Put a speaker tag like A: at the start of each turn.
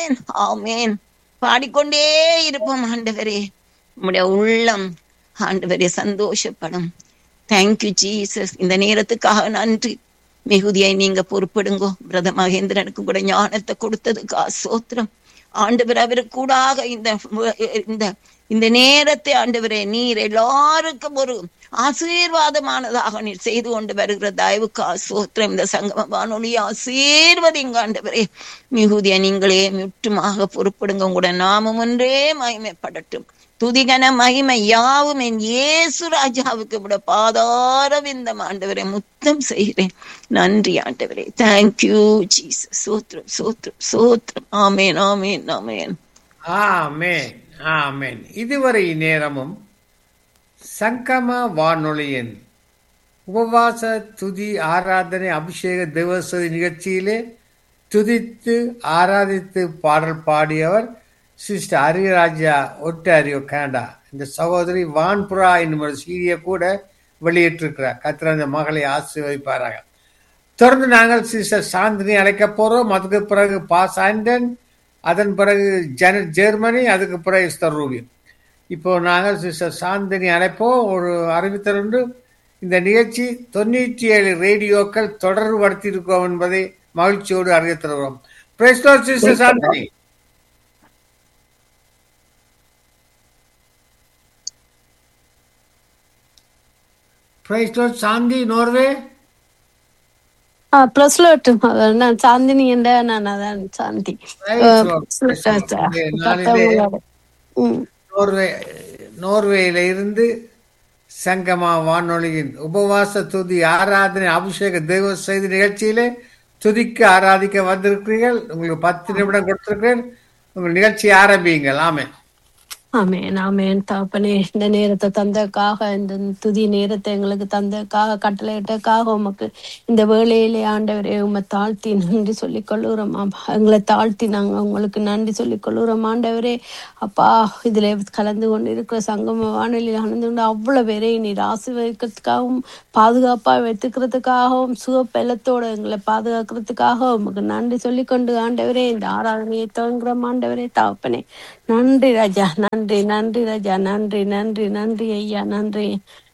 A: ஆமேன் ஆமேன் பாடிக்கொண்டே இருப்போம் ஆண்டவரே உம்முடைய உள்ளம் ஆண்டவரே சந்தோஷப்படும் தேங்க்யூ ஜீசஸ் இந்த நேரத்துக்காக நன்றி மிகுதியாய் நீங்க பொறுப்படுங்கோ பிரத மகேந்திரனுக்கு கூட ஞானத்தை கொடுத்ததுக்கா சோத்திரம் ஆண்டவர் அவர் கூடாக இந்த இந்த இந்த நேரத்தை ஆண்டவரே நீர் எல்லாருக்கும் ஒரு ஆசீர்வாதமானதாக நீர் செய்து கொண்டு வருகிற தயவுக்கு சோத்திரம் இந்த சங்கம வானொலி ஆசீர்வதிங்க ஆண்டவரே மிகுதிய நீங்களே முற்றுமாக பொறுப்படுங்க உங்களோட நாமம் ஒன்றே மகிமைப்படட்டும் துதிகன மகிமை யாவும் என் இயேசு ராஜாவுக்கு விட பாதார இந்த ஆண்டவரை முத்தம் செய்கிறேன் நன்றி ஆண்டவரே தேங்க்யூ ஜீசஸ் சோத்ரம் சோத்ரம் சோத்ரம் ஆமேன் ஆமேன் ஆமேன்
B: ஆமென் ஆமென் இதுவரை நேரமும் சங்கம வானொலியின் உபவாச துதி ஆராதனை அபிஷேக தேவசதி நிகழ்ச்சியிலே துதித்து ஆராதித்து பாடல் பாடியவர் சிஸ்டர் ஹரிராஜா ஒட்டாரியோ கனடா இந்த சகோதரி வான்புரா என்னும் ஒரு சீரிய கூட வெளியிட்டிருக்கிறார் கத்திர அந்த மகளை ஆசீர்வதிப்பாராக தொடர்ந்து நாங்கள் சிஸ்டர் சாந்தினி அழைக்க போறோம் அதுக்கு பிறகு பாஸ் ஆண்டன் அதன் பிறகு ஜன ஜெர்மனி அதுக்கு பிறகு சிஸ்டர் ரூபி இப்போ நாங்கள் சிஸ்டர் சாந்தினி அழைப்போம் ஒரு அறிவித்தல் உண்டு இந்த நிகழ்ச்சி தொண்ணூற்றி ஏழு ரேடியோக்கள் தொடர்படுத்தி இருக்கோம் என்பதை மகிழ்ச்சியோடு அறிவித்திருக்கிறோம் sister Chandini Price Shanthi Norway
C: பிரஸ்லோட் நான் சாந்தினி என்ற நான் அதான் சாந்தி
B: நோர்வே நோர்வேயில இருந்து சங்கமா வானொலியின் உபவாச துதி ஆராதனை அபிஷேக தெய்வ செய்தி நிகழ்ச்சியிலே துதிக்க ஆராதிக்க வந்திருக்கிறீர்கள் உங்களுக்கு பத்து நிமிடம் கொடுத்திருக்கிறேன் உங்கள் நிகழ்ச்சி ஆரம்பியுங்கள் ஆமே
C: ஆமேன் ஆமேன் தாப்பனே இந்த நேரத்தை தந்தக்காக இந்த துதி நேரத்தை எங்களுக்கு தந்தக்காக கட்டளையிட்டக்காக உமக்கு இந்த வேளையிலே ஆண்டவரே உமை தாழ்த்தி நன்றி சொல்லிக் கொள்ளுறோம் எங்களை தாழ்த்தி நாங்கள் உங்களுக்கு நன்றி சொல்லிக் கொள்ளுறோம் ஆண்டவரே அப்பா இதுல கலந்து கொண்டு இருக்கிற சங்கம வானொலியில் கலந்து கொண்டு அவ்வளவு பேரை நீர் ஆசீர்வதிக்கிறதுக்காகவும் பாதுகாப்பா வைத்துக்கிறதுக்காகவும் சுகப்பெலத்தோட எங்களை பாதுகாக்கிறதுக்காக உமக்கு நன்றி சொல்லிக்கொண்டு ஆண்டவரே இந்த ஆராதனையை துவங்குறோம் ஆண்டவரே தாப்பனே நன்றி ராஜா நன்றி நன்றி ராஜா நன்றி நன்றி நன்றி ஐயா நன்றி